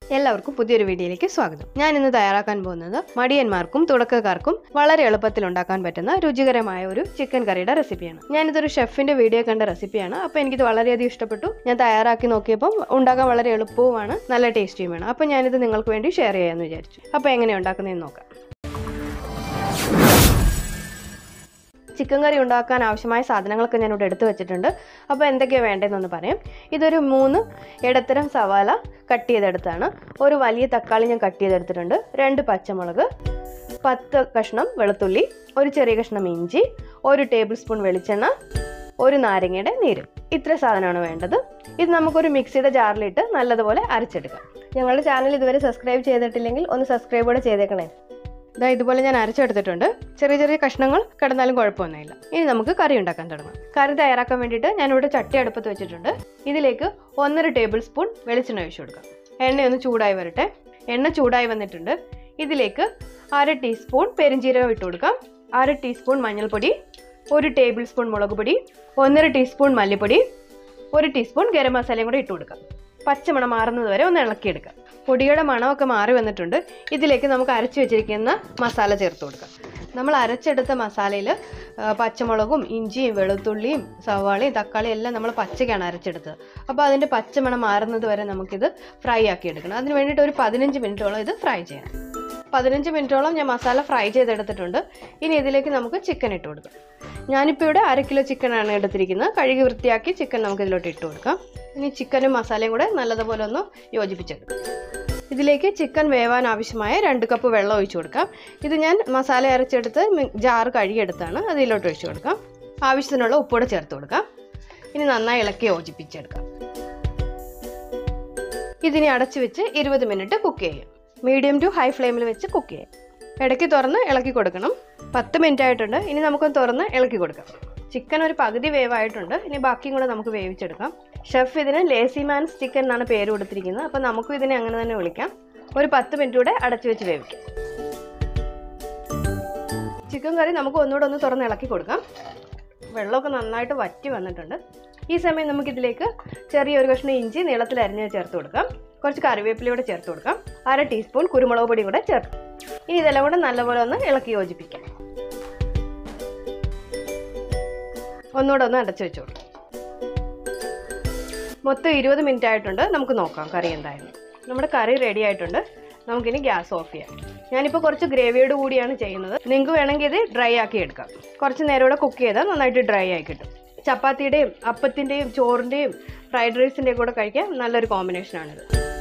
എല്ലാവർക്കും പുതിയൊരു വീഡിയോയിലേക്ക് സ്വാഗതം ഞാൻ ഇന്ന് തയ്യാറാക്കാൻ പോകുന്നത് മടിയന്മാർക്കും തുടക്കക്കാർക്കും വളരെ എളുപ്പത്തിൽ ഉണ്ടാക്കാൻ പറ്റുന്ന രുചികരമായ ഒരു ചിക്കൻ കറിയുടെ റെസിപ്പിയാണ് ഞാനിതൊരു ഷെഫിന്റെ വീഡിയോ കണ്ട റെസിപ്പിയാണ് അപ്പോൾ എനിക്കിത് വളരെയധികം ഇഷ്ടപ്പെട്ടു ഞാൻ തയ്യാറാക്കി നോക്കിയപ്പോൾ ഉണ്ടാക്കാൻ വളരെ എളുപ്പവുമാണ് നല്ല ടേസ്റ്റിയുമാണ് അപ്പോൾ ഞാനിത് നിങ്ങൾക്ക് വേണ്ടി ഷെയർ ചെയ്യാമെന്ന് വിചാരിച്ചു അപ്പോൾ എങ്ങനെയാണ് ഉണ്ടാക്കുന്നതെന്ന് നോക്കാം ചിക്കൻ കറി ഉണ്ടാക്കാൻ ആവശ്യമായ സാധനങ്ങളൊക്കെ ഞാൻ ഇവിടെ എടുത്തു വെച്ചിട്ടുണ്ട് അപ്പോൾ എന്തൊക്കെയാണ് വേണ്ടതെന്നൊന്ന് പറയാം ഇതൊരു മൂന്ന് ഇടത്തരം സവാല കട്ട് ചെയ്തെടുത്താണ് ഒരു വലിയ തക്കാളി ഞാൻ കട്ട് ചെയ്തെടുത്തിട്ടുണ്ട് രണ്ട് പച്ചമുളക് പത്ത് കഷ്ണം വെളുത്തുള്ളി ഒരു ചെറിയ കഷ്ണം ഇഞ്ചി ഒരു ടേബിൾ സ്പൂൺ വെളിച്ചെണ്ണ ഒരു നാരങ്ങയുടെ നീര് ഇത്ര സാധനമാണ് വേണ്ടത് ഇത് നമുക്കൊരു മിക്സിയുടെ ജാറിലിട്ട് നല്ലതുപോലെ അരച്ചെടുക്കാം ഞങ്ങളുടെ ചാനൽ ഇതുവരെ സബ്സ്ക്രൈബ് ചെയ്തിട്ടില്ലെങ്കിൽ ഒന്ന് സബ്സ്ക്രൈബ് കൂടെ ചെയ്തേക്കണേ ഇതാ ഇതുപോലെ ഞാൻ അരച്ചെടുത്തിട്ടുണ്ട് ചെറിയ ചെറിയ കഷ്ണങ്ങൾ കിടന്നാലും കുഴപ്പമൊന്നുമില്ല ഇനി നമുക്ക് കറി ഉണ്ടാക്കാൻ തുടങ്ങാം കറി തയ്യാറാക്കാൻ വേണ്ടിയിട്ട് ഞാനിവിടെ ചട്ടി അടുപ്പത്ത് വെച്ചിട്ടുണ്ട് ഇതിലേക്ക് ഒന്നര ടേബിൾ സ്പൂൺ വെളിച്ചെണ്ണ ഒഴിച്ചു കൊടുക്കാം എണ്ണയൊന്ന് ചൂടായി വരട്ടെ എണ്ണ ചൂടായി വന്നിട്ടുണ്ട് ഇതിലേക്ക് അര ടീസ്പൂൺ പെരിഞ്ജീരകം ഇട്ട് കൊടുക്കാം അര ടീസ്പൂൺ മഞ്ഞൾപ്പൊടി ഒരു ടേബിൾ സ്പൂൺ മുളക് പൊടി ഒന്നര ടീസ്പൂൺ മല്ലിപ്പൊടി ഒരു ടീസ്പൂൺ ഗരം മസാലയും കൂടെ ഇട്ട് കൊടുക്കാം പച്ചമണം മാറുന്നത് വരെ ഒന്ന് ഇളക്കിയെടുക്കാം പൊടിയുടെ മണമൊക്കെ മാറി വന്നിട്ടുണ്ട് ഇതിലേക്ക് നമുക്ക് അരച്ചു വെച്ചിരിക്കുന്ന മസാല ചേർത്ത് കൊടുക്കാം നമ്മൾ അരച്ചെടുത്ത മസാലയിൽ പച്ചമുളകും ഇഞ്ചിയും വെളുത്തുള്ളിയും സവാളയും തക്കാളിയും എല്ലാം നമ്മൾ പച്ചയ്ക്കാണ് അരച്ചെടുത്തത് അപ്പോൾ അതിൻ്റെ പച്ചമണം മാറുന്നത് വരെ നമുക്കിത് ഫ്രൈ ആക്കി എടുക്കണം അതിന് വേണ്ടിയിട്ട് ഒരു പതിനഞ്ച് മിനിറ്റോളം ഇത് ഫ്രൈ ചെയ്യണം പതിനഞ്ച് മിനിറ്റോളം ഞാൻ മസാല ഫ്രൈ ചെയ്തെടുത്തിട്ടുണ്ട് ഇനി ഇതിലേക്ക് നമുക്ക് ചിക്കൻ ഇട്ട് കൊടുക്കാം ഞാനിപ്പോൾ ഇവിടെ അര കിലോ ചിക്കനാണ് എടുത്തിരിക്കുന്നത് കഴുകി വൃത്തിയാക്കി ചിക്കൻ നമുക്ക് ഇതിലോട്ട് ഇട്ട് കൊടുക്കാം ഇനി ചിക്കനും മസാലയും കൂടെ നല്ലതുപോലെ ഒന്ന് യോജിപ്പിച്ചെടുക്കാം ഇതിലേക്ക് ചിക്കൻ വേവാൻ ആവശ്യമായ രണ്ട് കപ്പ് വെള്ളം ഒഴിച്ചു കൊടുക്കാം ഇത് ഞാൻ മസാല അരച്ചെടുത്ത് ജാറ് കഴുകിയെടുത്താണ് അത് ഇതിലോട്ട് ഒഴിച്ചു കൊടുക്കാം ആവശ്യത്തിനുള്ള ഉപ്പൂടെ ചേർത്ത് കൊടുക്കാം ഇനി നന്നായി ഇളക്കി യോജിപ്പിച്ചെടുക്കാം ഇതിനെ അടച്ചു വെച്ച് ഇരുപത് മിനിറ്റ് കുക്ക് ചെയ്യാം മീഡിയം ടു ഹൈ ഫ്ലെയിമിൽ വെച്ച് കുക്ക് ചെയ്യാം ഇടയ്ക്ക് തുറന്ന് ഇളക്കി കൊടുക്കണം പത്ത് മിനിറ്റ് ആയിട്ടുണ്ട് ഇനി നമുക്കൊന്ന് തുറന്ന് ഇളക്കി കൊടുക്കാം ചിക്കൻ ഒരു പകുതി വേവായിട്ടുണ്ട് ഇനി ബാക്കിയും കൂടെ നമുക്ക് വേവിച്ചെടുക്കാം ഷെഫ് ഇതിന് ലേസി മാൻസ് ചിക്കൻ എന്നാണ് പേര് കൊടുത്തിരിക്കുന്നത് അപ്പോൾ നമുക്കും ഇതിനെ അങ്ങനെ തന്നെ വിളിക്കാം ഒരു പത്ത് മിനിറ്റ് കൂടെ അടച്ചു വെച്ച് വേവിക്കാം ചിക്കൻ കറി നമുക്ക് ഒന്നുകൂടെ ഒന്ന് തുറന്ന് ഇളക്കി കൊടുക്കാം വെള്ളമൊക്കെ നന്നായിട്ട് വറ്റി വന്നിട്ടുണ്ട് ഈ സമയം നമുക്കിതിലേക്ക് ചെറിയൊരു കഷ്ണം ഇഞ്ചി നീളത്തിൽ അരിഞ്ഞ് ചേർത്ത് കൊടുക്കാം കുറച്ച് കറിവേപ്പിലയൂടെ ചേർത്ത് കൊടുക്കാം അര ടീസ്പൂൺ കുരുമുളക് പൊടി കൂടെ ചേർക്കാം ഇനി ഇതെല്ലാം കൂടെ നല്ലപോലെ ഒന്ന് ഇളക്കി യോജിപ്പിക്കാം ഒന്നുകൂടെ ഒന്ന് അടച്ചു വെച്ചു കൊടുക്കാം മൊത്തം ഇരുപത് മിനിറ്റ് ആയിട്ടുണ്ട് നമുക്ക് നോക്കാം കറി എന്തായാലും നമ്മുടെ കറി റെഡി ആയിട്ടുണ്ട് നമുക്കിനി ഗ്യാസ് ഓഫ് ചെയ്യാം ഞാനിപ്പോൾ കുറച്ച് ഗ്രേവിയോട് കൂടിയാണ് ചെയ്യുന്നത് നിങ്ങൾക്ക് വേണമെങ്കിൽ ഇത് ഡ്രൈ ആക്കി എടുക്കാം കുറച്ച് നേരം കൂടെ കുക്ക് ചെയ്താൽ നന്നായിട്ട് ഡ്രൈ ആയി കിട്ടും ചപ്പാത്തിയുടെയും അപ്പത്തിൻ്റെയും ചോറിൻ്റെയും ഫ്രൈഡ് റൈസിൻ്റെയും കൂടെ കഴിക്കാൻ നല്ലൊരു കോമ്പിനേഷനാണിത്